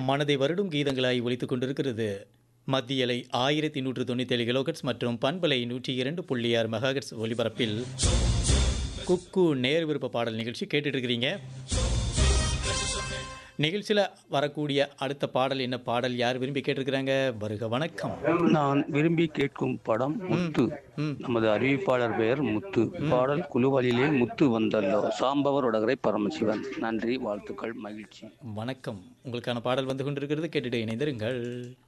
மனதை வருடும் கீதங்களாய் ஒலித்துக் கொண்டிருக்கிறது மத்தியலை ஆயிரத்தி நூற்று தொண்ணூற்றி ஏழு கிலோகட்ஸ் மற்றும் பண்பலை நூற்றி இரண்டு புள்ளி ஆறு மெகாகட்ஸ் ஒலிபரப்பில் குக்கு நேர் விருப்ப பாடல் நிகழ்ச்சி கேட்டுட்டு இருக்கிறீங்க நிகழ்ச்சியில் வரக்கூடிய அடுத்த பாடல் என்ன பாடல் யார் விரும்பி கேட்டிருக்கிறாங்க வருக வணக்கம் நான் விரும்பி கேட்கும் படம் முத்து ம். நமது அறிவிப்பாளர் பெயர் முத்து பாடல் குழுவலிலே முத்து வந்தல்லோ சாம்பவர் உடகரை பரமசிவன் நன்றி வாழ்த்துக்கள் மகிழ்ச்சி வணக்கம் உங்களுக்கான பாடல் வந்து கொண்டிருக்கிறது கேட்டுட்டு இணைந்திருங்கள்